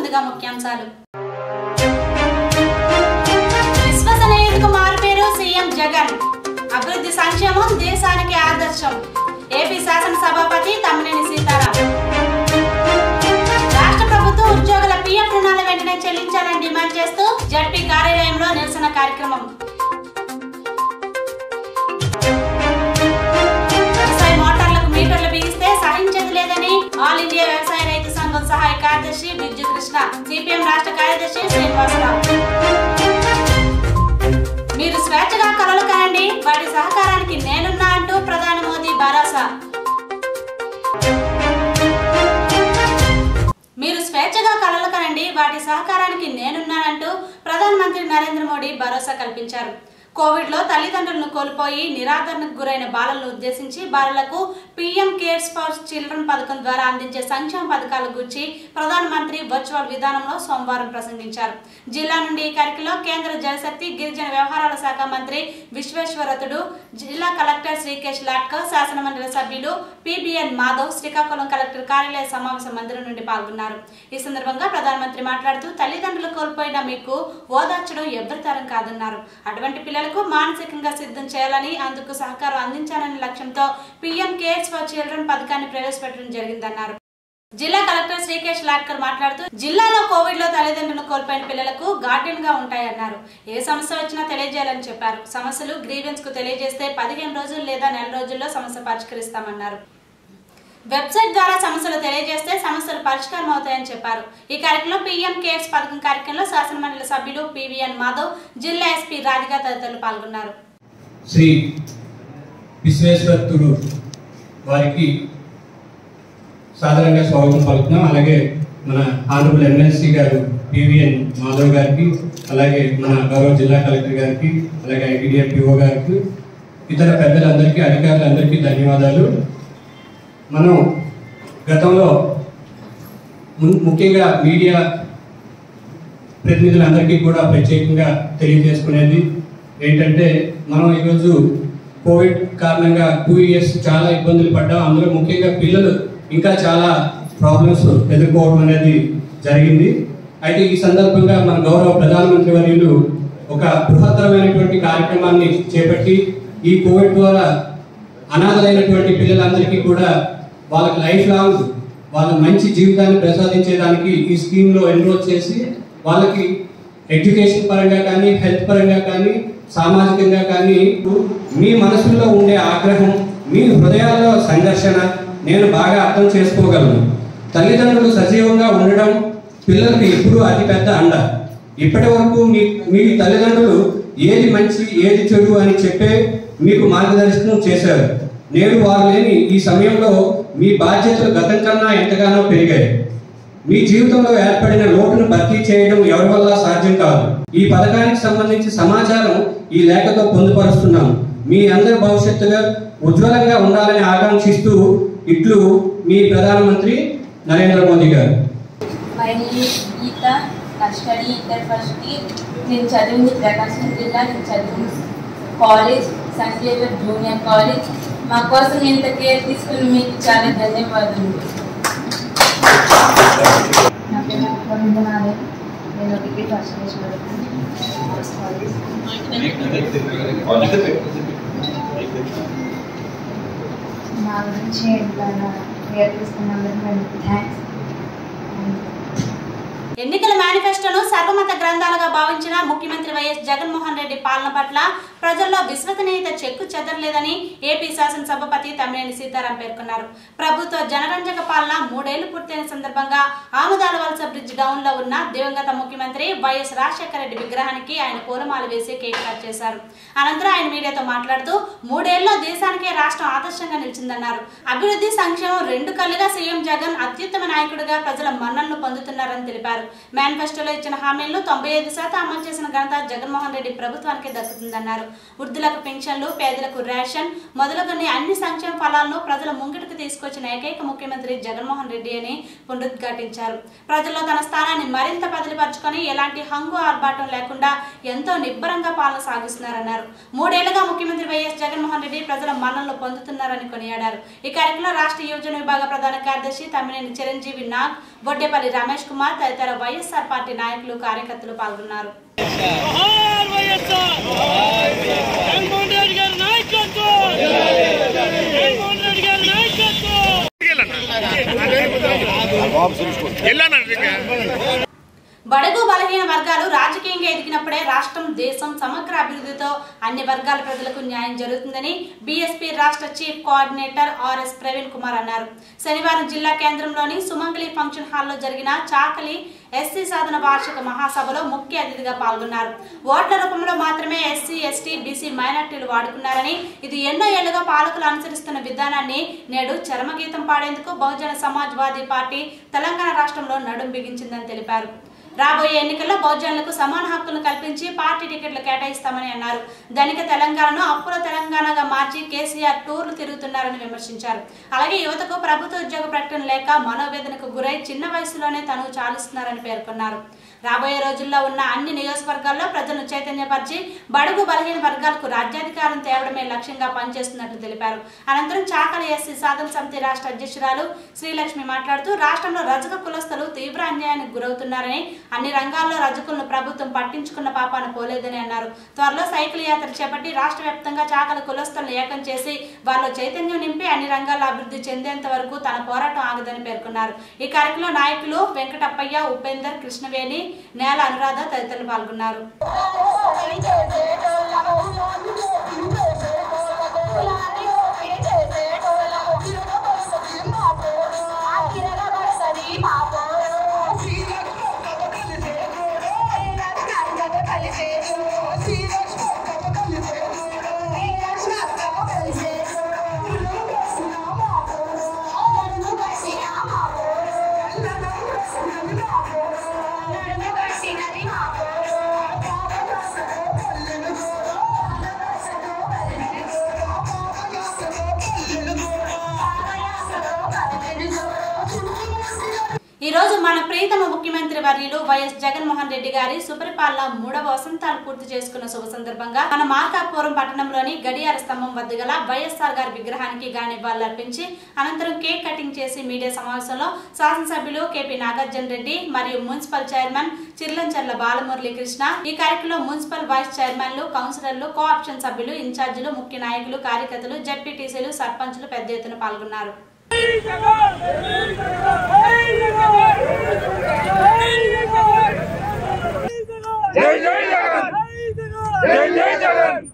ముందుగా ముఖ్యాంశాలు విశ్వసనీయతకు మారుపేరు సీఎం జగన్ అభివృద్ధి సంక్షేమం దేశానికి ఆదర్శం ఏపీ శాసనసభాపతి తమ్మినేని సీతారాం రాష్ట్ర ప్రభుత్వం ఉద్యోగుల పీఎఫ్ రుణాల వెంటనే చెల్లించాలని డిమాండ్ చేస్తూ జడ్పీ కార్యాలయంలో నిరసన కార్యక్రమం వ్యవసాయ మోటార్లకు మీటర్లు బిగిస్తే సహించేది లేదని ఆల్ ఇండియా వ్యవసాయ రైతు సంఘం సహాయ కార్యదర్శి బిర్జు కృష్ణ సిపిఎం రాష్ట్ర కార్యదర్శి శ్రీనివాసరావు మీరు స్వేచ్ఛగా కలలు కనండి వాటి సహకారానికి నేనున్నా అంటూ ప్రధాని మోదీ భరోసా మీరు స్వేచ్ఛగా కలలు కనండి వాటి సహకారానికి నేనున్నానంటూ ప్రధానమంత్రి నరేంద్ర మోడీ భరోసా కల్పించారు కోవిడ్ లో తల్లిదండ్రులను కోల్పోయి నిరాదరణకు గురైన బాలలను ఉద్దేశించి బాలలకు పీఎం కేర్స్ ఫర్ చిల్డ్రన్ పథకం ద్వారా అందించే సంక్షేమ పథకాల గురించి ప్రధానమంత్రి వర్చువల్ విధానంలో సోమవారం ప్రసంగించారు జిల్లా నుండి ఈ కార్యక్రమంలో కేంద్ర జలశక్తి గిరిజన వ్యవహారాల శాఖ మంత్రి విశ్వేశ్వరతుడు జిల్లా కలెక్టర్ శ్రీకేష్ లాట్కర్ శాసనమండలి సభ్యులు పిబిఎన్ మాధవ్ శ్రీకాకుళం కలెక్టర్ కార్యాలయ సమావేశ మందిరం నుండి పాల్గొన్నారు ఈ సందర్భంగా ప్రధానమంత్రి మాట్లాడుతూ తల్లిదండ్రులు కోల్పోయిన మీకు ఓదార్చడం ఎవరి తరం కాదన్నారు అటువంటి పిల్లలకు మానసికంగా సిద్ధం చేయాలని అందుకు సహకారం అందించాలనే లక్ష్యంతో పీఎం కేర్స్ ఫర్ చిల్డ్రన్ పథకాన్ని ప్రవేశపెట్టడం జరిగిందన్నారు జిల్లా కలెక్టర్ శ్రీకేష్ లాట్కర్ మాట్లాడుతూ జిల్లాలో కోవిడ్ లో తల్లిదండ్రులను కోల్పోయిన పిల్లలకు గార్డెన్ గా ఉంటాయన్నారు ఏ సమస్య వచ్చినా తెలియజేయాలని చెప్పారు సమస్యలు గ్రీవెన్స్ కు తెలియజేస్తే పదిహేను రోజులు లేదా నెల రోజుల్లో సమస్య పరిష్కరిస్తామన్నారు వెబ్సైట్ ద్వారా సమస్యలు తెలియజేస్తే సమస్యలు పరిష్కారం అవుతాయని చెప్పారు ఈ కార్యక్రమంలో పీఎం కేర్స్ పథకం కార్యక్రమంలో శాసనమండలి సభ్యులు పివిఎన్ మాధవ్ జిల్లా ఎస్పీ రాధిక తదితరులు పాల్గొన్నారు శ్రీ విశ్వేశ్వరుడు వారికి సాధారణంగా స్వాగతం పలుకుతున్నాం అలాగే మన honourable MLC garu PVN Madhav గారికి అలాగే మన గౌరవ జిల్లా కలెక్టర్ గారికి అలాగే ఐటీడీఎం పిఓ గారికి ఇతర పెద్దలందరికీ అధికారులందరికీ ధన్యవాదాలు మనం గతంలో ము- ముఖ్యంగా మీడియా ప్రతినిధులందరికీ కూడా ప్రత్యేకంగా తెలియజేసుకునేది ఏంటంటే మనం ఈరోజు కోవిడ్ కారణంగా టూ ఇయర్స్ చాలా ఇబ్బందులు పడ్డాం అందులో ముఖ్యంగా పిల్లలు ఇంకా చాలా ప్రాబ్లమ్స్ ఎదుర్కోవడం అనేది జరిగింది అయితే ఈ సందర్భంగా మన గౌరవ ప్రధానమంత్రి వర్యులు ఒక బృహత్తరమైనటువంటి కార్యక్రమాన్ని చేపట్టి ఈ కోవిడ్ ద్వారా అనాథలైనటువంటి పిల్లలందరికీ కూడా వాళ్ళకి లైఫ్ లాంగ్ వాళ్ళ మంచి జీవితాన్ని ప్రసాదించేదానికి ఈ స్కీమ్లో ఎన్రోల్ చేసి వాళ్ళకి ఎడ్యుకేషన్ పరంగా కానీ హెల్త్ పరంగా కానీ సామాజికంగా కానీ మీ మనసులో ఉండే ఆగ్రహం మీ హృదయాల్లో సంఘర్షణ నేను బాగా అర్థం చేసుకోగలను తల్లిదండ్రులు సజీవంగా ఉండడం పిల్లలకు ఎప్పుడూ అతి పెద్ద అండ ఇప్పటి వరకు మీ మీ తల్లిదండ్రులు ఏది మంచి ఏది చెడు అని చెప్పే మీకు మార్గదర్శనం చేశారు నేడు వారు లేని ఈ సమయంలో మీ బాధ్యతలు గతం కన్నా ఎంతగానో పెరిగాయి మీ జీవితంలో ఏర్పడిన లోటును భర్తీ చేయడం ఎవరి వల్ల సాధ్యం కాదు ఈ పథకానికి సంబంధించి సమాచారం ఈ లేఖతో పొందుపరుస్తున్నాం మీ అందరి భవిష్యత్తుగా ఉజ్వలంగా ఉండాలని ఆకాంక్షిస్తూ ఇట్లు మీ ప్రధానమంత్రి నరేంద్ర మోదీ గారు మై నేమ్ గీత నా స్టడీ ఇంటర్ ఫస్ట్ ఇయర్ నేను చదివింది ప్రకాశం జిల్లా నేను చదివింది college Saint Xavier junior college మా కోసం ఇంత కేర్ తీసుకుని మీకు చాలా ధన్యవాదాలు నా పేరు గోవిందనాథన్ నేను డిగ్రీ ఫస్ట్ ఇయర్ చదువుతున్నాను నా గురించి ఎంతైనా క్లియర్ తీసుకున్నందుకు నేను థ్యాంక్స్ ఎన్నికల మేనిఫెస్టోను సర్వమత గ్రంథాలుగా భావించిన ముఖ్యమంత్రి వైఎస్ జగన్మోహన్ రెడ్డి పాలన పట్ల ప్రజల్లో విశ్వసనీయత చెక్కు చెదరలేదని ఏపీ శాసనసభాపతి తమ్మినేని సీతారాం పేర్కొన్నారు ప్రభుత్వ జనరంజక పాలన మూడేళ్లు పూర్తయిన సందర్భంగా ఆముదాల వలస బ్రిడ్జ్ డౌన్ లో ఉన్న దివంగత ముఖ్యమంత్రి వైఎస్ రాజశేఖర రెడ్డి విగ్రహానికి ఆయన పూలమాల వేసి కేక్ కట్ చేశారు అనంతరం ఆయన మీడియాతో మాట్లాడుతూ మూడేళ్లలో దేశానికే రాష్ట్రం ఆదర్శంగా నిలిచిందన్నారు అభివృద్ధి సంక్షేమం రెండు కళ్ళుగా సీఎం జగన్ అత్యుత్తమ నాయకుడిగా ప్రజల మన్ననలు పొందుతున్నారని తెలిపారు మేనిఫెస్టోలో ఇచ్చిన హామీలను తొంభై ఐదు శాతం అమలు చేసిన ఘనత జగన్మోహన్ రెడ్డి ప్రభుత్వానికి దక్కుతుందన్నారు వృద్ధులకు పెన్షన్లు పేదలకు రేషన్ మొదలుకొని అన్ని సంక్షేమ ఫలాలను ప్రజల ముంగిటికి తీసుకొచ్చిన ఏకైక ముఖ్యమంత్రి జగన్మోహన్ రెడ్డి అని పునరుద్ఘాటించారు ప్రజల్లో తన స్థానాన్ని మరింత బదిలిపరుచుకొని ఎలాంటి హంగు ఆర్భాటం లేకుండా ఎంతో నిబ్బరంగా పాలన సాగిస్తున్నారన్నారు మూడేళ్లుగా ముఖ్యమంత్రి వైఎస్ జగన్మోహన్ రెడ్డి ప్రజల మన్ననలు పొందుతున్నారని కొనియాడారు ఈ కార్యక్రమంలో రాష్ట్ర యువజన విభాగ ప్రధాన కార్యదర్శి తమ్మినేని చిరంజీవి నాగ్ బొడ్డేపల్లి రమేష్ కుమార్ తదితర వైఎస్ఆర్ పార్టీ నాయకులు కార్యకర్తలు పాల్గొన్నారు జోహార్ వైఎస్ఆర్ జగన్మోహన్ రెడ్డి గారి నాయకత్వం జగన్మోహన్ రెడ్డి గారి నాయకత్వం బడుగు బలహీన వర్గాలు రాజకీయంగా ఎదిగినప్పుడే రాష్ట్రం దేశం సమగ్ర అభివృద్ధితో అన్ని వర్గాల ప్రజలకు న్యాయం జరుగుతుందని బీఎస్పీ రాష్ట్ర chief coordinator RS Praveen Kumar అన్నారు శనివారం జిల్లా కేంద్రంలోని సుమంగళి ఫంక్షన్ హాల్లో జరిగిన చాకలి ఎస్సీ సాధన వార్షిక మహాసభలో ముఖ్య అతిథిగా పాల్గొన్నారు ఓట్ల రూపంలో మాత్రమే ఎస్సీ ఎస్టీ బీసీ మైనార్టీలు వాడుకున్నారని ఇది ఎన్నో ఏళ్లుగా పాలకులు అనుసరిస్తున్న విధానాన్ని నేడు చరమగీతం పాడేందుకు బహుజన సమాజ్వాదీ పార్టీ తెలంగాణ రాష్ట్రంలో నడుం బిగించిందని తెలిపారు రాబోయే ఎన్నికల్లో బహుజనులకు సమాన హక్కులు కల్పించి పార్టీ టికెట్లు కేటాయిస్తామని అన్నారు ధనిక తెలంగాణను అప్పుల తెలంగాణగా మార్చి కేసీఆర్ టూర్లు తిరుగుతున్నారని విమర్శించారు అలాగే యువతకు ప్రభుత్వ ఉద్యోగ ప్రకటన లేక మనోవేదనకు గురై చిన్న వయసులోనే తను చాలిస్తున్నారని పేర్కొన్నారు రాబోయే రోజుల్లో ఉన్న అన్ని నియోజకవర్గాల్లో ప్రజలను చైతన్యపరిచి బడుగు బలహీన వర్గాలకు రాజ్యాధికారం తేవడమే లక్ష్యంగా పనిచేస్తున్నట్లు తెలిపారు అనంతరం చాకలి ఎస్సీ సాధన సమితి రాష్ట్ర అధ్యక్షురాలు శ్రీలక్ష్మి మాట్లాడుతూ రాష్ట్రంలో రజక కులస్తులు తీవ్ర అన్యాయానికి గురవుతున్నారని అన్ని రంగాల్లో రజకులను ప్రభుత్వం పట్టించుకున్న పాపాన పోలేదని అన్నారు త్వరలో సైకిల్ యాత్ర చేపట్టి రాష్ట్ర వ్యాప్తంగా చాకలి కులస్తులను ఏకం చేసి వారిలో చైతన్యం నింపి అన్ని రంగాల్లో అభివృద్ధి చెందేంత వరకు తన పోరాటం ఆగదని పేర్కొన్నారు ఈ కార్యక్రమంలో నాయకులు వెంకటప్పయ్య ఉపేందర్ కృష్ణవేణి నేల అనురాధ తదితరులు పాల్గొన్నారు ఈ రోజు మన ప్రియతమ ముఖ్యమంత్రి వర్యులు వైఎస్ జగన్మోహన్ రెడ్డి గారి సుపరిపాలన మూడవ వసంతాలు పూర్తి చేసుకున్న శుభ సందర్భంగా మన మార్కాపురం పట్టణంలోని గడియార స్తంభం వద్ద గల వైఎస్ఆర్ గారి విగ్రహానికి గానివ్వాలు అర్పించి అనంతరం కేక్ కటింగ్ చేసి మీడియా సమావేశంలో శాసనసభ్యులు కేపీ నాగార్జున రెడ్డి మరియు మున్సిపల్ చైర్మన్ చిర్లంచర్ల బాలమురళీ కృష్ణ ఈ కార్యక్రమంలో మున్సిపల్ వైస్ చైర్మన్లు కౌన్సిలర్లు కో ఆప్షన్ సభ్యులు ఇన్ఛార్జీలు ముఖ్య నాయకులు కార్యకర్తలు జడ్పీటీసీలు సర్పంచులు పెద్ద ఎత్తున పాల్గొన్నారు జై జై జగన్ జై జై జగన్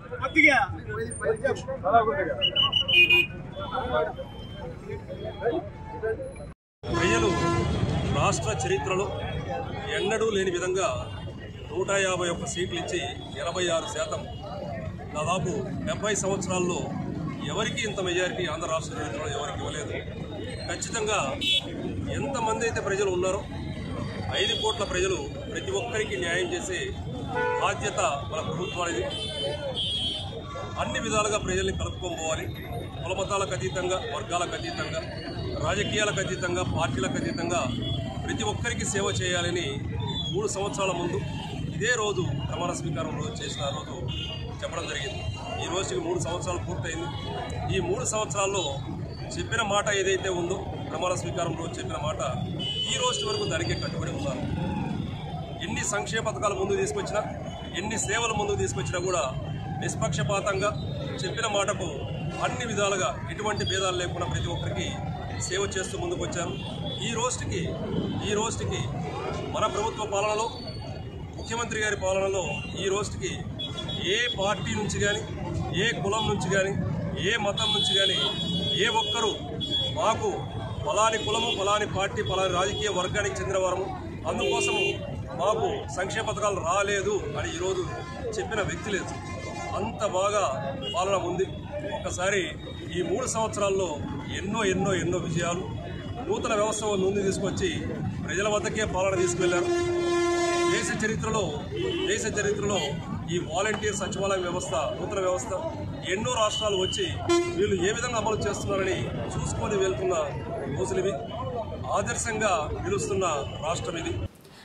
ప్రజలు రాష్ట్ర చరిత్రలో ఎన్నడూ లేని విధంగా నూట యాభై ఒక్క సీట్లు ఇచ్చి ఎనభై ఆరు శాతం దాదాపు డెబ్బై సంవత్సరాల్లో ఎవరికి ఇంత మెజారిటీ ఆంధ్ర రాష్ట్ర చరిత్రలో ఎవరికి ఇవ్వలేదు ఖచ్చితంగా ఎంతమంది అయితే ప్రజలు ఉన్నారో ఐదు కోట్ల ప్రజలు ప్రతి ఒక్కరికి న్యాయం చేసే బాధ్యత మన ప్రభుత్వానిది అన్ని విధాలుగా ప్రజల్ని కలుపుకొని పోవాలి కులమతాలకు అతీతంగా వర్గాలకు అతీతంగా రాజకీయాలకు అతీతంగా పార్టీలకు అతీతంగా ప్రతి ఒక్కరికి సేవ చేయాలని మూడు సంవత్సరాల ముందు ఇదే రోజు ప్రమాణ స్వీకారం రోజు చేసిన రోజు చెప్పడం జరిగింది ఈ రోజుకి మూడు సంవత్సరాలు పూర్తయింది ఈ మూడు సంవత్సరాల్లో చెప్పిన మాట ఏదైతే ఉందో ప్రమాణ స్వీకారం రోజు చెప్పిన మాట ఈ రోజు వరకు దానికే కట్టుబడి ఉన్నారు ఎన్ని సంక్షేమ పథకాలు ముందు తీసుకొచ్చినా ఎన్ని సేవలు ముందు తీసుకొచ్చినా కూడా నిష్పక్షపాతంగా చెప్పిన మాటకు అన్ని విధాలుగా ఎటువంటి భేదాలు లేకుండా ప్రతి ఒక్కరికి సేవ చేస్తూ ముందుకు వచ్చారు ఈ రోజుకి ఈ రోజుకి మన ప్రభుత్వ పాలనలో ముఖ్యమంత్రి గారి పాలనలో ఈ రోజుకి ఏ పార్టీ నుంచి కానీ ఏ కులం నుంచి కానీ ఏ మతం నుంచి కానీ ఏ ఒక్కరూ మాకు ఫలాని కులము ఫలాని పార్టీ ఫలాని రాజకీయ వర్గానికి చెందిన వారము అందుకోసము మాకు సంక్షేమ పథకాలు రాలేదు అని ఈరోజు చెప్పిన వ్యక్తి లేదు అంత బాగా పాలన ఉంది ఒక్కసారి ఈ మూడు సంవత్సరాల్లో ఎన్నో ఎన్నో ఎన్నో విజయాలు నూతన వ్యవస్థ ముందు తీసుకొచ్చి ప్రజల వద్దకే పాలన తీసుకువెళ్లారు దేశ చరిత్రలో దేశ చరిత్రలో ఈ వాలంటీర్ సచివాలయ వ్యవస్థ నూతన వ్యవస్థ ఎన్నో రాష్ట్రాలు వచ్చి వీళ్ళు ఏ విధంగా అమలు చేస్తున్నారని చూసుకొని వెళ్తున్న రోజులు ఇవి ఆదర్శంగా నిలుస్తున్న రాష్ట్రం ఇది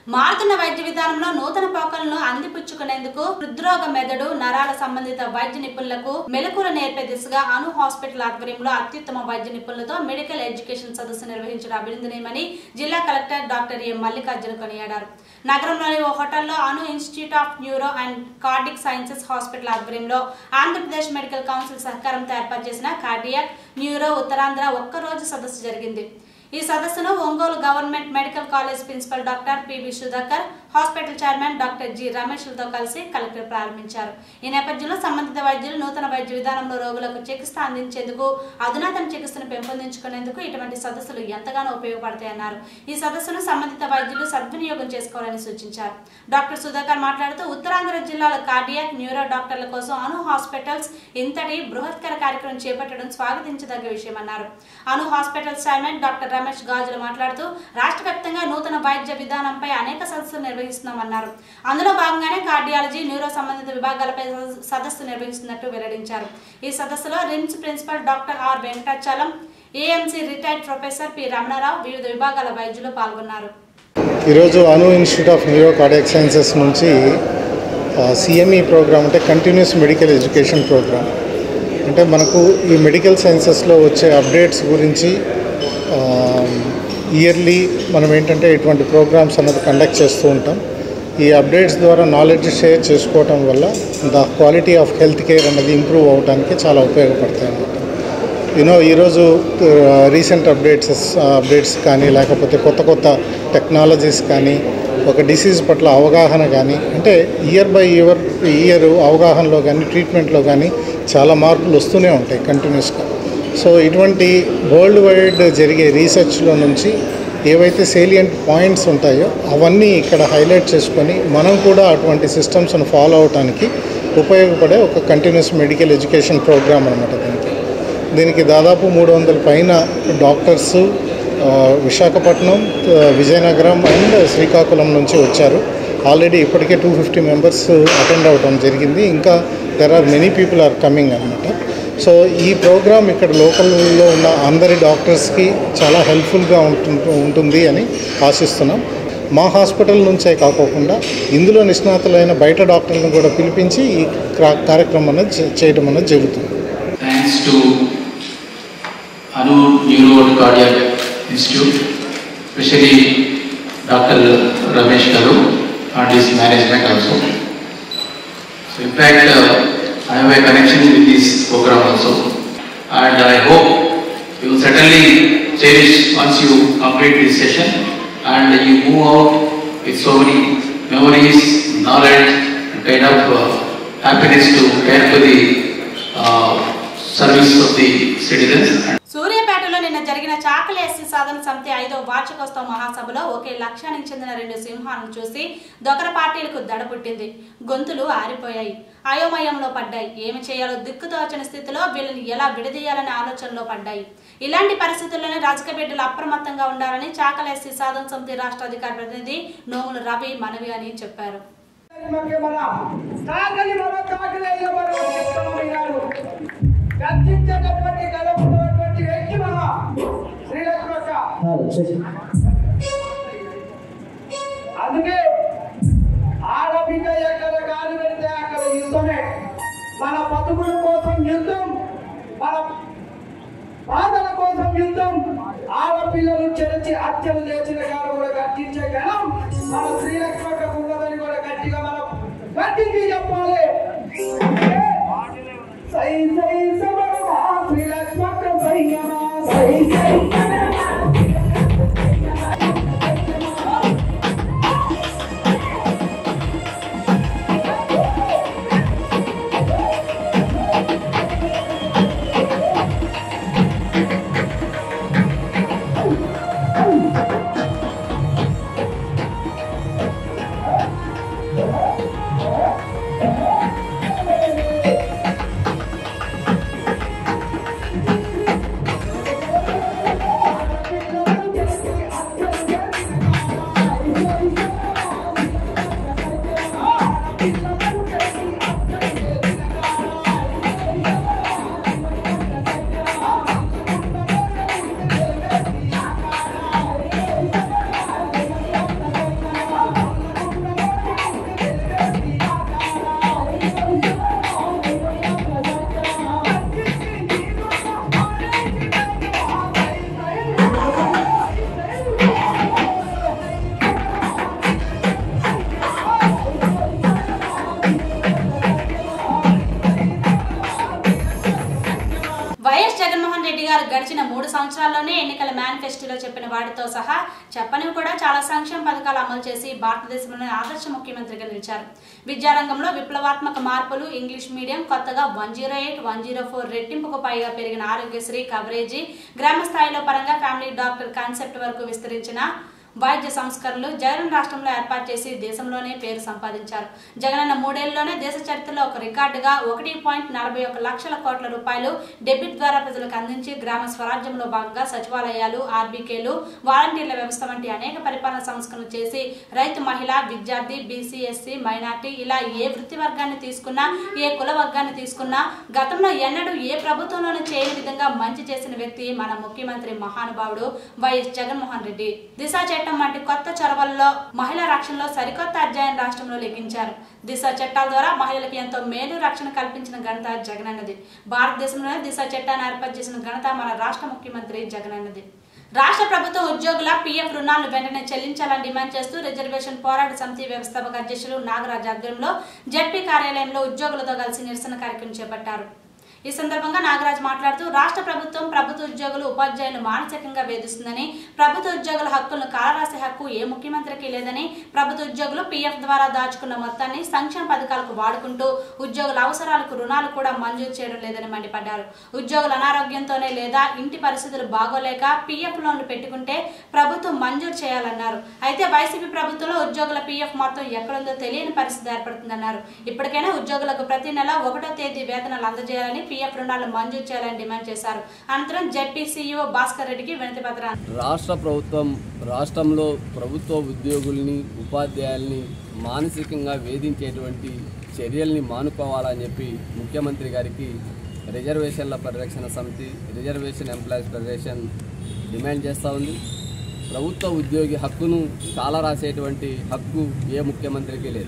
మారుతున్న వైద్య విధానంలో నూతన పోకలను అందిపుచ్చుకునేందుకు హృద్రోగ మెదడు నరాల సంబంధిత వైద్య నిపుణులకు మెలకులు నేర్పే దిశగా అను హాస్పిటల్ ఆధ్వర్యంలో అత్యుత్తమ వైద్య నిపుణులతో మెడికల్ ఎడ్యుకేషన్ సదస్సు నిర్వహించడం అభినందనీయమని జిల్లా కలెక్టర్ డాక్టర్ ఎం మల్లికార్జున కొనియాడారు నగరంలోని ఓ హోటల్లో Anu institute of neuro and cardiac sciences hospital ఆధ్వర్యంలో ఆంధ్రప్రదేశ్ మెడికల్ కౌన్సిల్ సహకారంతో ఏర్పాటు చేసిన కార్డియాక్ న్యూరో ఉత్తరాంధ్ర ఒక్కరోజు సదస్సు జరిగింది ఈ సదస్సును Ongole government medical college principal doctor PV Sudhakar hospital chairman doctor G రమేష్లతో కలిసి కలెక్టర్ ప్రారంభించారు ఈ నేపథ్యంలో సంబంధిత వైద్యులు నూతన వైద్య విధానంలో రోగులకు చికిత్స అందించేందుకు అధునాతన చికిత్సను పెంపొందించుకునేందుకు ఇటువంటి సదస్సులు ఎంతగానో ఉపయోగపడతాయన్నారు ఈ సదస్సును సంబంధిత వైద్యులు సద్వినియోగం చేసుకోవాలని సూచించారు డాక్టర్ సుధాకర్ మాట్లాడుతూ ఉత్తరాంధ్ర జిల్లాలో కార్డియాక్ న్యూరో డాక్టర్ల కోసం అను హాస్పిటల్స్ ఇంతటి బృహత్కర కార్యక్రమం చేపట్టడం స్వాగతించదగ్గ విషయమన్నారు Anu hospitals chairman doctor Ramesh Gajulu మాట్లాడుతూ రాష్ట్ర వ్యాప్తంగా నూతన వైద్య విధానంపై అనేక సదస్సులు నిర్వహిస్తున్నామన్నారు అందులో భాగంగానే కార్డియాలజీ న్యూరో సంబంధిత విభాగాలపై సదస్సు- సదస్సు నిర్వహిస్తున్నట్టు వెల్లడించారు ఈ సదస్సులో RIMS principal doctor R Venkatachalam AMC retired professor P Ramanarao వివిధ విభాగాల వైద్యులు పాల్గొన్నారు ఈరోజు Anu institute of neuro cardiac sciences నుంచి సిఎంఈ ప్రోగ్రామ్ అంటే కంటిన్యూస్ మెడికల్ ఎడ్యుకేషన్ ప్రోగ్రామ్ అంటే మనకు ఈ మెడికల్ సైన్సెస్లో వచ్చే అప్డేట్స్ గురించి ఇయర్లీ మనం ఏంటంటే ఇటువంటి ప్రోగ్రామ్స్ అన్నది కండక్ట్ చేస్తూ ఉంటాం ఈ అప్డేట్స్ ద్వారా నాలెడ్జ్ షేర్ చేసుకోవటం వల్ల the quality of health care అన్నది ఇంప్రూవ్ అవడానికి చాలా ఉపయోగపడతాయి అన్నమాట యూనో ఈరోజు రీసెంట్ అప్డేట్స్ అప్డేట్స్ కానీ లేకపోతే కొత్త కొత్త టెక్నాలజీస్ కానీ ఒక డిసీజ్ పట్ల అవగాహన కానీ అంటే ఇయర్ బై ఇయర్ ఇయర్ అవగాహనలో కానీ ట్రీట్మెంట్లో కానీ చాలా మార్పులు వస్తూనే ఉంటాయి కంటిన్యూస్గా సో ఇటువంటి వరల్డ్ వైడ్ జరిగే రీసెర్చ్లో నుంచి ఏవైతే సేలియంట్ పాయింట్స్ ఉంటాయో అవన్నీ ఇక్కడ హైలైట్ చేసుకొని మనం కూడా అటువంటి సిస్టమ్స్ను ఫాలో అవడానికి ఉపయోగపడే ఒక కంటిన్యూస్ మెడికల్ ఎడ్యుకేషన్ ప్రోగ్రామ్ అనమాట దీనికి దీనికి దాదాపు మూడు వందల పైన డాక్టర్స్ ఆ, విశాఖపట్నం ఆ, విజయనగరం అండ్ శ్రీకాకుళం నుంచి వచ్చారు ఆల్రెడీ ఇప్పటికే టూ ఫిఫ్టీ మెంబర్స్ అటెండ్ అవ్వడం జరిగింది ఇంకా there are many people are coming అనమాట సో ఈ ప్రోగ్రామ్ ఇక్కడ లోకల్లో ఉన్న అందరి డాక్టర్స్కి చాలా హెల్ప్ఫుల్గా ఉంటు ఉంటుంది అని ఆశిస్తున్నాం మా హాస్పిటల్ నుంచే కాకోకుండా ఇందులో నిష్ణాతులైన బయట డాక్టర్లను కూడా పిలిపించి ఈ క్రా- కార్యక్రమం అనేది చే- చేయడం అనేది జరుగుతుంది thanks to Anu Neuro and Cardiac Institute, especially Dr. Ramesh Garu and his management also. So in fact, uh, I have a connection with this program also and I hope you will certainly cherish once you complete this session and you move out with so many memories, knowledge and kind of uh, happiness to care to the uh, service of the citizens and సూర్యాపేటలో నిన్న జరిగిన చాకలి SC సాధన సమితి ఐదో వార్షికోత్సవ మహాసభలో ఒకే లక్ష్యానికి చెందిన రెండు సింహాలను చూసి దొకర పార్టీలకు దడ పుట్టింది గొంతులు ఆరిపోయాయి అయోమయంలో పడ్డాయి ఏమి చేయాలో దిక్కుతోచని స్థితిలో వీళ్ళని ఎలా విడదీయాలనే ఆలోచనలో పడ్డాయి ఇలాంటి పరిస్థితుల్లోనే రాజకీయ బిడ్డలు అప్రమత్తంగా ఉండాలని చాకలి ఎస్సీ సాధన సమితి రాష్ట్ర అధికార ప్రతినిధి నోముల రవి మనవి అని చెప్పారు మనకి మన కాకలి మన కాకలి అయిన మన ఉత్తమమైనాడు. గర్జించేటటువంటి గలపున్నటువంటి వ్యక్తి మన శ్రీలక్ష్మక్క అందుకే ఆడబిడ్డ ఎక్కడ కాలు పెడితే అక్కడ యుద్ధమే మన బతుకుల కోసం యుద్ధం మన బాధల కోసం యుద్ధం ఆడపిల్లలు చెరచి హత్యలు చేసిన గారు కూడా గర్జించే గణం మన శ్రీలక్ష్మకు ఉన్నదని కూడా గట్టిగా మనం గట్టించి చెప్పాలి సై సై సమరమా శ్రీలక్ష్మక సైన్యమా సై సై సమరమా గడిచిన మూడు సంవత్సరాల్లోనే ఎన్నికల మేనిఫెస్టోలో చెప్పిన వాటితో సహా చెప్పనివి కూడా చాలా సంక్షేమ పథకాలు అమలు చేసి భారతదేశంలోనే ఆదర్శ ముఖ్యమంత్రిగా నిలిచారు విద్యారంగంలో విప్లవాత్మక మార్పులు ఇంగ్లీష్ మీడియం కొత్తగా one zero eight one zero four రెట్టింపుకు పైగా పెరిగిన ఆరోగ్యశ్రీ కవరేజీ గ్రామ స్థాయిలో పరంగా ఫ్యామిలీ డాక్టర్ కాన్సెప్ట్ వరకు విస్తరించిన వైద్య సంస్కరణలు జగన్ రాష్ట్రంలో ఏర్పాటు చేసి దేశంలోనే పేరు సంపాదించారు జగనన్న మూడేళ్లలోనే దేశ చరిత్రలో ఒక రికార్డుగా ఒకటి పాయింట్ నలభై ఒక లక్షల కోట్ల రూపాయలు డెబిట్ ద్వారా ప్రజలకు అందించి గ్రామ స్వరాజ్యంలో భాగంగా సచివాలయాలు ఆర్బీకేలు వాలంటీర్ల వ్యవస్థ వంటి అనేక పరిపాలన సంస్కరణలు చేసి రైతు మహిళ విద్యార్థి బీసీ ఎస్సీ మైనార్టీ ఇలా ఏ వృత్తి వర్గాన్ని తీసుకున్నా ఏ కుల వర్గాన్ని తీసుకున్నా గతంలో ఎన్నడూ ఏ ప్రభుత్వంలోనూ చేయని విధంగా మంచి చేసిన వ్యక్తి మన ముఖ్యమంత్రి మహానుభావుడు వైఎస్ జగన్మోహన్ రెడ్డి దిశ చట్టం వంటి కొత్త చొరవల్లో మహిళా రక్షణలో సరికొత్త అధ్యాయం రాష్ట్రంలో లెక్కించారు దిశ చట్టాల ద్వారా మహిళలకు ఎంతో మేలు రక్షణ కల్పించిన ఘనత జగనన్నది భారతదేశంలోనే దిశ చట్టాన్ని ఏర్పాటు చేసిన ఘనత మన రాష్ట్ర ముఖ్యమంత్రి జగనన్నది రాష్ట్ర ప్రభుత్వ ఉద్యోగుల పీఎఫ్ రుణాలను వెంటనే చెల్లించాలని డిమాండ్ చేస్తూ రిజర్వేషన్ పోరాట సమితి వ్యవస్థాపక అధ్యక్షులు నాగరాజ్ ఆధ్వర్యంలో జడ్పీ కార్యాలయంలో ఉద్యోగులతో కలిసి నిరసన కార్యక్రమం చేపట్టారు ఈ సందర్భంగా నాగరాజ్ మాట్లాడుతూ రాష్ట్ర ప్రభుత్వం ప్రభుత్వ ఉద్యోగులు ఉపాధ్యాయులు మానసికంగా వేధిస్తుందని ప్రభుత్వ ఉద్యోగుల హక్కులను కాలరాసే హక్కు ఏ ముఖ్యమంత్రికి లేదని ప్రభుత్వ ఉద్యోగులు పీఎఫ్ ద్వారా దాచుకున్న మొత్తాన్ని సంక్షేమ పథకాలకు వాడుకుంటూ ఉద్యోగుల అవసరాలకు రుణాలు కూడా మంజూరు చేయడం లేదని మండిపడ్డారు ఉద్యోగుల అనారోగ్యంతోనే లేదా ఇంటి పరిస్థితులు బాగోలేక పీఎఫ్ లోన్లు పెట్టుకుంటే ప్రభుత్వం మంజూరు చేయాలన్నారు అయితే వైసీపీ ప్రభుత్వంలో ఉద్యోగుల పీఎఫ్ మొత్తం ఎక్కడుందో తెలియని పరిస్థితి ఏర్పడుతుందన్నారు ఇప్పటికైనా ఉద్యోగులకు ప్రతి నెల ఒకటో తేదీ వేతనాలు అందజేయాలని పీఎఫ్ రుణాలు మంజూరు చేయాలని డిమాండ్ చేశారు అనంతరం జెడ్పీ సీఈఓ భాస్కర్ రెడ్డికి వినతి పత్రం రాష్ట్ర ప్రభుత్వం రాష్ట్రంలో ప్రభుత్వ ఉద్యోగుల్ని ఉపాధ్యాయుల్ని మానసికంగా వేధించేటువంటి చర్యల్ని మానుకోవాలని చెప్పి ముఖ్యమంత్రి గారికి రిజర్వేషన్ల పరిరక్షణ సమితి రిజర్వేషన్ ఎంప్లాయీస్ ఫెడరేషన్ డిమాండ్ చేస్తూ ఉంది ప్రభుత్వ ఉద్యోగి హక్కును చాలా రాసేటువంటి హక్కు ఏ ముఖ్యమంత్రికి లేదు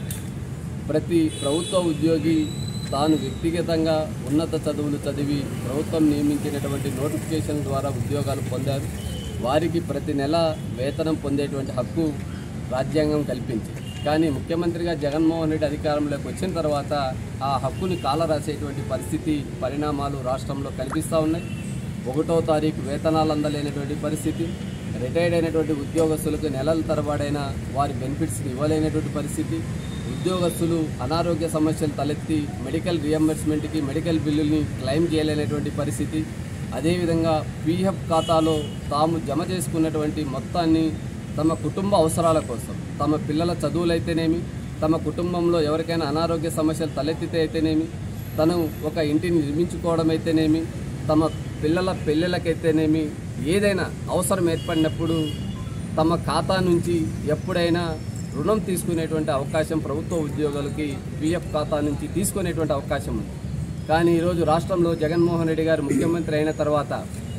ప్రతి ప్రభుత్వ ఉద్యోగి తాను వ్యక్తిగతంగా ఉన్నత చదువులు చదివి ప్రభుత్వం నియమించినటువంటి నోటిఫికేషన్ ద్వారా ఉద్యోగాలు పొందారు వారికి ప్రతి నెల వేతనం పొందేటువంటి హక్కు రాజ్యాంగం కల్పించింది కానీ ముఖ్యమంత్రిగా జగన్మోహన్ రెడ్డి అధికారంలోకి వచ్చిన తర్వాత ఆ హక్కుని కాలరాసేటువంటి పరిస్థితి పరిణామాలు రాష్ట్రంలో కనిపిస్తూ ఉన్నాయి ఒకటో తారీఖు వేతనాలు అందలేనటువంటి పరిస్థితి రిటైర్డ్ అయినటువంటి ఉద్యోగస్తులకు నెలల తరబడైన వారి బెనిఫిట్స్ని ఇవ్వలేనటువంటి పరిస్థితి ఉద్యోగస్తులు అనారోగ్య సమస్యలు తలెత్తి మెడికల్ రియంబర్స్మెంట్కి మెడికల్ బిల్లుల్ని క్లెయిమ్ చేయలేనటువంటి పరిస్థితి అదేవిధంగా పీఎఫ్ ఖాతాలో తాము జమ చేసుకున్నటువంటి మొత్తాన్ని తమ కుటుంబ అవసరాల కోసం తమ పిల్లల చదువులైతేనేమి తమ కుటుంబంలో ఎవరికైనా అనారోగ్య సమస్యలు తలెత్తితే అయితేనేమి తను ఒక ఇంటిని నిర్మించుకోవడం అయితేనేమి తమ పిల్లల పెళ్ళిళ్ళకైతేనేమి ఏదైనా అవసరం ఏర్పడినప్పుడు తమ ఖాతా నుంచి ఎప్పుడైనా రుణం తీసుకునేటువంటి అవకాశం ప్రభుత్వ ఉద్యోగులకి పిఎఫ్ ఖాతా నుంచి తీసుకునేటువంటి అవకాశం ఉంది కానీ ఈరోజు రాష్ట్రంలో జగన్మోహన్ రెడ్డి గారు ముఖ్యమంత్రి అయిన తర్వాత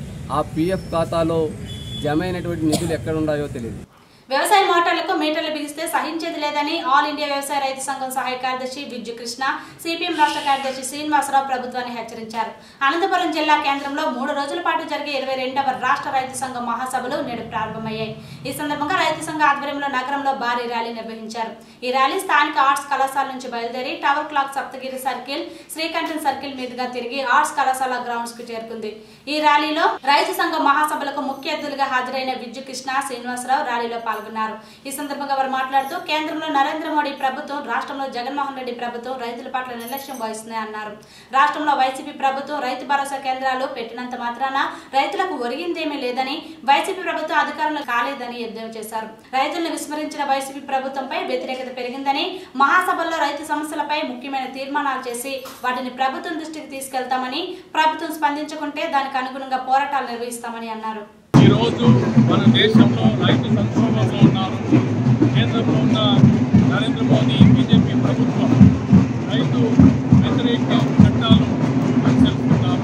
ఆ పిఎఫ్ ఖాతాలో జమ అయినటువంటి నిధులు ఎక్కడ ఉన్నాయో తెలియదు వ్యవసాయ మోటార్లకు మీటర్లు బిగిస్తే సహించేది లేదని ఆల్ ఇండియా వ్యవసాయ రైతు సంఘం సహాయ కార్యదర్శి విద్యు కృష్ణ సిపిఎం రాష్ట్ర కార్యదర్శి శ్రీనివాసరావు ప్రభుత్వాన్ని హెచ్చరించారు అనంతపురం జిల్లా కేంద్రంలో మూడు రోజుల పాటు జరిగే ఇరవై రెండవ రాష్ట్ర రైతు సంఘం మహాసభలు నేడు ప్రారంభమయ్యాయి ఈ సందర్భంగా రైతు సంఘ ఆధ్వర్యంలో నగరంలో భారీ ర్యాలీ నిర్వహించారు ఈ ర్యాలీ స్థానిక ఆర్ట్స్ కళాశాల నుంచి బయలుదేరి tower clock Saptagiri circle Srikanthan circle మీదుగా తిరిగి ఆర్ట్స్ కళాశాల గ్రౌండ్స్ కు చేరుకుంది ఈ ర్యాలీలో రైతు సంఘం మహాసభలకు ముఖ్య అతిథులుగా హాజరైన విద్యు కృష్ణ శ్రీనివాసరావు ర్యాలీలో పాల్గొన్నారు ఈ సందర్భంగా వారు మాట్లాడుతూ కేంద్రంలో నరేంద్ర మోడీ ప్రభుత్వం రాష్ట్రంలో జగన్మోహన్ రెడ్డి ప్రభుత్వం రైతుల పట్ల నిర్లక్ష్యం వహిస్తుందని అన్నారు రాష్ట్రంలో వైసీపీ ప్రభుత్వం రైతు భరోసా కేంద్రాలు పెట్టినంత మాత్రాన రైతులకు ఒరిగిందేమీ లేదని వైసీపీ ప్రభుత్వం అధికారంలో కాలేదని ఎద్దేవా చేశారు రైతులను విస్మరించిన వైసీపీ ప్రభుత్వంపై వ్యతిరేకత పెరిగిందని మహాసభల్లో రైతు సమస్యలపై ముఖ్యమైన తీర్మానాలు చేసి వాటిని ప్రభుత్వం దృష్టికి తీసుకెళ్తామని ప్రభుత్వం స్పందించకుంటే దానికి అనుగుణంగా పోరాటాలు నిర్వహిస్తామని అన్నారు ఈరోజు మన దేశంలో రైతు సంక్షోభంలో ఉన్నారు కేంద్రంలో ఉన్న నరేంద్ర మోదీ బీజేపీ ప్రభుత్వం రైతు వ్యతిరేక చట్టాలు అనుసరిస్తున్నారు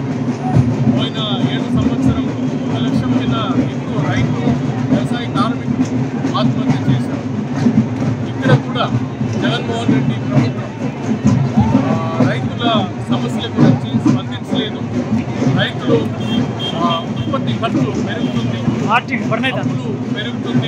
పోయిన ఏడు సంవత్సరం ఒక లక్షం మీద ఎక్కువ రైతు వ్యవసాయ కార్మికులు ఆత్మహత్య చేశారు ఇక్కడ కూడా జగన్మోహన్ రెడ్డి ప్రభుత్వం ఆ, రైతుల సమస్యల గురించి స్పందించలేదు రైతులు ఆ, ఉత్పత్తి ఖర్చు పెరుగుతుంది అప్పులు పెరుగుతుంది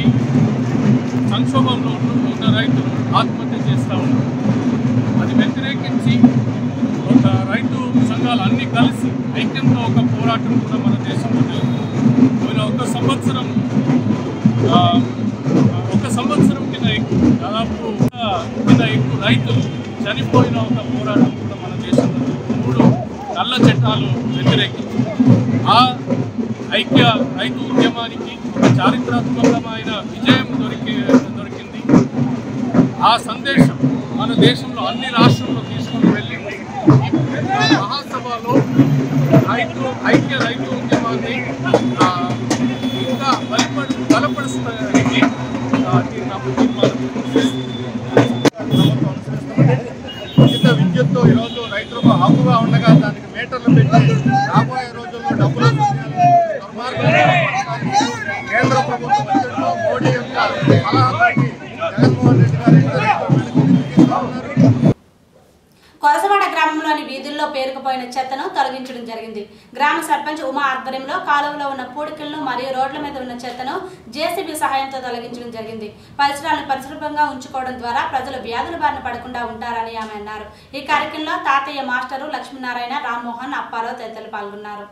సంక్షోభంలో ఉన్న రైతులు ఆత్మహత్య చేస్తూ ఉన్నారు అది వ్యతిరేకించి ఒక రైతు రైతు సంఘాలు అన్నీ కలిసి ఐక్యంగా ఒక పోరాటం కూడా మన దేశంలో జరుగుతుంది పోయిన ఒక సంవత్సరం ఆ, ఒక సంవత్సరం కింద ఎక్కువ దాదాపు ఆ, కింద ఎక్కువ రైతులు చనిపోయిన ఒక పోరాటం కూడా మన దేశంలో జరుగుతుంది. మూడు నల్ల చట్టాలు వ్యతిరేకించి ఆ ఐక్య రైతు ఉద్యమానికి ఒక చారిత్రాత్మకమైన విజయం దొరికి దొరికింది ఆ సందేశం మన దేశంలో అన్ని రాష్ట్రాల్లో తీసుకొని వెళ్ళి ఈ పెద్ద మహాసభలో రైతు ఐక్య రైతు ఉద్యమాన్ని ఆ, ఇంకా బలపడి బలపరుస్తానికి ఆ, తీర్మానం తీర్మానం ఉచిత విద్యుత్తు ఈరోజు రైతులకు హక్కుగా ఉండగా దానికి మీటర్లు పెట్టి రాబోయే రోజుల్లో డబ్బులు దుర్మార్గమైన పథకాన్ని కేంద్ర ప్రభుత్వం బడ్జెట్లో మోడీ యొక్క సలహాతోటి జగన్మోహన్ రెడ్డి గారు ఇంకా రైతుల మీదకి తీసుకురా ఉన్నారు. కొరసవాడ గ్రామంలోని వీధుల్లో పేరుకుపోయిన చెత్తను తొలగించడం జరిగింది గ్రామ సర్పంచ్ ఉమా ఆధ్వర్యంలో కాలువలో ఉన్న పూడికలను మరియు రోడ్ల మీద ఉన్న చెత్తను జేసీబీ సహాయంతో తొలగించడం జరిగింది పరిసరాలను పరిశుభ్రంగా ఉంచుకోవడం ద్వారా ప్రజలు వ్యాధుల బారిన పడకుండా ఉంటారని ఆమె అన్నారు ఈ కార్యక్రమంలో తాతయ్య మాస్టరు లక్ష్మీనారాయణ రామ్మోహన్ అప్పారావు తదితరులు పాల్గొన్నారు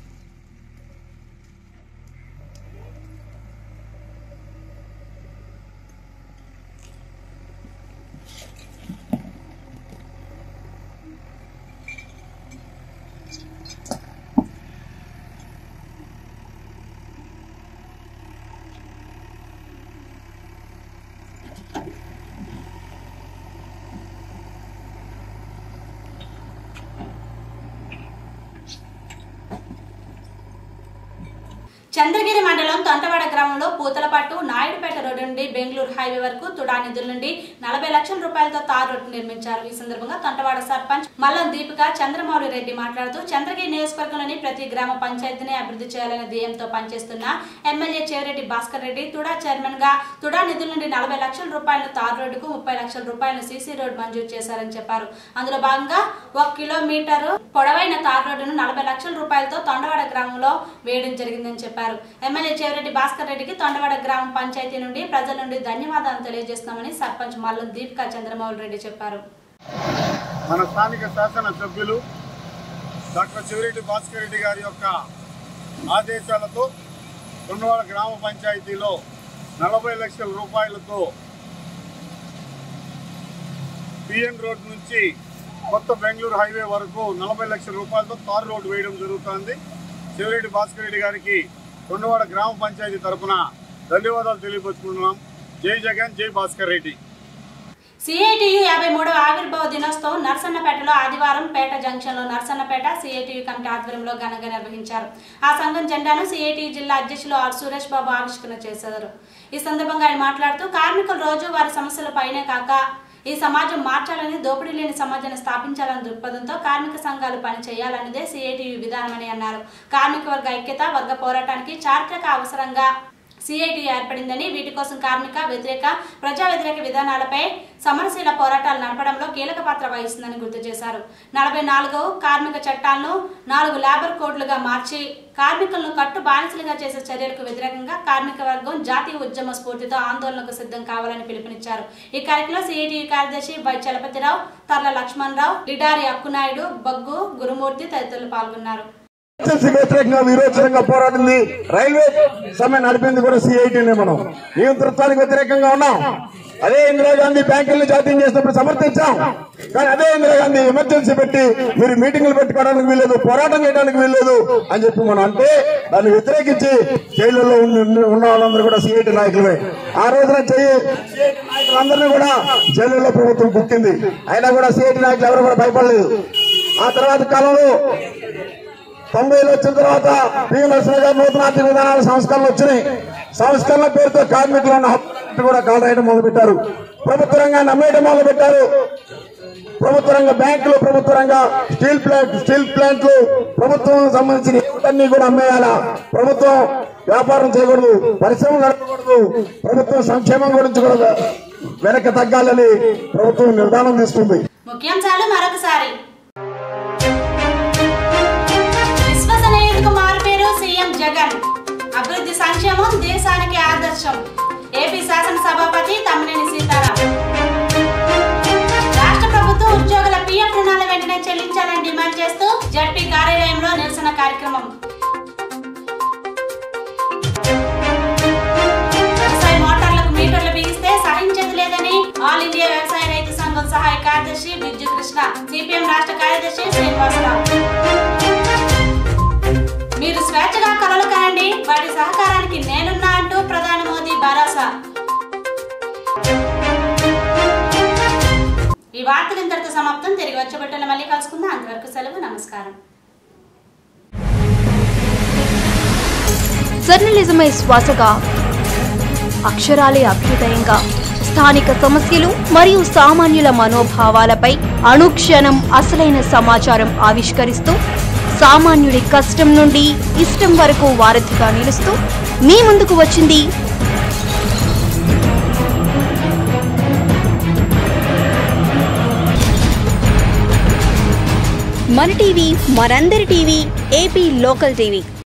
చంద్రగిరి మండలం తొంటవాడ గ్రామంలో పూతలపట్టు నాయుడుపేట రోడ్డు నుండి బెంగళూరు హైవే వరకు తుడా నిధుల నుండి నలభై లక్షల రూపాయలతో తార్ రోడ్డు నిర్మించారు ఈ సందర్భంగా తొంటవాడ సర్పంచ్ మల్లం దీపిక చంద్రమౌళి రెడ్డి మాట్లాడుతూ చంద్రగిరి నియోజకవర్గంలోని ప్రతి గ్రామ పంచాయతీని అభివృద్ధి చేయాలనే ధ్యేయంతో పనిచేస్తున్న MLA Chereddy Bhaskar Reddy TUDA chairman గా తుడా నిధుల నుండి నలభై లక్షల రూపాయలను తార్ రోడ్డుకు ముప్పై లక్షల రూపాయలను సీసీ రోడ్ మంజూరు చేశారని చెప్పారు అందులో భాగంగా ఒక కిలోమీటర్ పొడవైన తార్ రోడ్డును నలభై లక్షల రూపాయలతో తొండవాడ గ్రామంలో వేయడం జరిగిందని చెప్పారు ఎమ్మెల్యే చేరెడ్డి భాస్కర్ రెడ్డికి తొండవాడ గ్రామ పంచాయతీ నుండి ప్రజల నుండి ధన్యవాదాలు తెలియజేస్తున్నామని సర్పంచ్ మల్లం దీపికా చంద్రమౌళి రెడ్డి చెప్పారు మన స్థానిక శాసన సభ్యులు డాక్టర్ చెవిరెడ్డి భాస్కర్ రెడ్డి గారి యొక్క ఆదేశాలతో కొండవాడ గ్రామ పంచాయతీలో నలభై లక్షల రూపాయలతో పిఎన్ రోడ్ నుంచి కొత్త బెంగళూరు హైవే వరకు నలభై లక్షల రూపాయలతో తారు రోడ్డు వేయడం జరుగుతుంది చెవిరెడ్డి భాస్కర్ రెడ్డి గారికి కొండవాడ గ్రామ పంచాయతీ తరఫున ధన్యవాదాలు తెలియపరుచుకుంటున్నాం జై జగన్ జై భాస్కర్ రెడ్డి సిఐటియు యాభై మూడవ ఆవిర్భావ దినోత్సవం నర్సన్నపేటలో ఆదివారం పేట జంక్షన్ లో నర్సన్నపేట సిఐటియు కమిటీ ఆధ్వర్యంలో ఘనంగా నిర్వహించారు ఆ సంఘం జెండాను సిఐటియు జిల్లా అధ్యక్షులు ఆర్ సురేష్ బాబు ఆవిష్కరణ చేశారు ఈ సందర్భంగా ఆయన మాట్లాడుతూ కార్మికులు రోజు వారి సమస్యలపైనే కాక ఈ సమాజం మార్చాలని దోపిడీ లేని సమాజాన్ని స్థాపించాలనే దృక్పథంతో కార్మిక సంఘాలు పని చేయాలన్నదే సిఐటియు విధానమని అన్నారు కార్మిక వర్గ ఐక్యత వర్గ పోరాటానికి చారిత్రక అవసరంగా సిఐటి ఏర్పడిందని వీటి కోసం కార్మిక వ్యతిరేక ప్రజా వ్యతిరేక విధానాలపై సమరశీల పోరాటాలు నడపడంలో కీలక పాత్ర వహిస్తుందని గుర్తు చేశారు నలభై నాలుగవ కార్మిక చట్టాలను నాలుగు లేబర్ కోడ్లుగా మార్చి కార్మికులను కట్టు బానిసలుగా చేసే చర్యలకు వ్యతిరేకంగా కార్మిక వర్గం జాతీయ ఉద్యమ స్ఫూర్తితో ఆందోళనకు సిద్ధం కావాలని పిలుపునిచ్చారు ఈ కార్యక్రమంలో సిఐటి కార్యదర్శి వై చలపతిరావు తర్ల లక్ష్మణరావు లిడారి అక్కునాయుడు బగ్గు గురుమూర్తి తదితరులు పాల్గొన్నారు ఎస్ఎస్సీ వ్యతిరేకంగా విరోచనంగా పోరాడింది రైల్వే సమ్మె నడిపింది కూడా సిఐటినే మనం నియంతృత్వానికి వ్యతిరేకంగా ఉన్నాం అదే ఇందిరాగాంధీ బ్యాంకులను జాతీయం చేసినప్పుడు సమర్థించాం కానీ అదే ఇందిరాగాంధీ ఎమర్జెన్సీ పెట్టి మీరు మీటింగ్లు పెట్టుకోవడానికి వీల్లేదు పోరాటం చేయడానికి వీల్లేదు అని చెప్పి మనం అంటే దాన్ని వ్యతిరేకించి జైలులో ఉన్న ఉన్న వాళ్ళందరూ కూడా సిఐటి నాయకులమే ఆ రోజున చెయ్యి సిఐటి నాయకులందరినీ కూడా జైలులో ప్రభుత్వం కుక్కింది అయినా కూడా సిఐటి నాయకులు ఎవరు కూడా భయపడలేదు ఆ తర్వాత కాలంలో తొంభైలో వచ్చిన తర్వాత పివి నరసింహ గారు నూతన ఆర్థిక విధానాల సంస్కరణలు వచ్చినాయి సంస్కరణల పేరుతో కార్మికులు ఉన్న హక్కు కూడా కాలరాయడం మొదలుపెట్టారు ప్రభుత్వ రంగాన్ని అమ్మేయడం మొదలు పెట్టారు ప్రభుత్వ రంగ బ్యాంకులు ప్రభుత్వ రంగ స్టీల్ ప్లాంట్ స్టీల్ ప్లాంట్లు ప్రభుత్వం సంబంధించిన ఏమిటన్నీ కూడా అమ్మేయాలా ప్రభుత్వం వ్యాపారం చేయకూడదు పరిశ్రమలు నడపకూడదు ప్రభుత్వం సంక్షేమం గురించి కూడా వెనక్కి తగ్గాలని ప్రభుత్వం నిర్ధారణ తీసుకుంది ముఖ్యాంశాలు మరొకసారి విశ్వసనీయతకు మారుపేరు సీఎం జగన్ అభివృద్ధి సంక్షేమం దేశానికి ఆదర్శం ఏపీ శాసనసభాపతి తమ్మినేని సీతారాం రాష్ట్ర ప్రభుత్వం ఉద్యోగుల పీఎఫ్ రుణాల వెంటనే చెల్లించాలని డిమాండ్ చేస్తూ కార్యక్రమం వ్యవసాయ మోటార్లకు మీటర్లు బిగిస్తే సహించేది లేదని ఆల్ ఇండియా వ్యవసాయ రైతు సంఘం సహాయ కార్యదర్శి బిజ్జు కృష్ణ సిపిఎం రాష్ట్ర కార్యదర్శి శ్రీనివాసరావు మీరు స్వేచ్ఛగా కలలు కనండి వాటి సహకారానికి నేనున్నా అంటూ ప్రధాని మోదీ భరోసా ఈ వార్తలు ఇంతటితో సమాప్తం తిరిగి వచ్చేబట్టలు మళ్ళీ కలుసుకుందాం అంతవరకు సెలవు నమస్కారం జర్నలిజమే శ్వాసగా అక్షరాలే అభ్యుదయంగా స్థానిక సమస్యలు మరియు సామాన్యుల మనోభావాలపై అనుక్షణం అసలైన సమాచారం ఆవిష్కరిస్తూ సామాన్యుడి కష్టం నుండి ఇష్టం వరకు వారధిగా నిలుస్తూ మీ ముందుకు వచ్చింది మన టీవీ మనందరి టీవీ ఏపీ లోకల్ టీవీ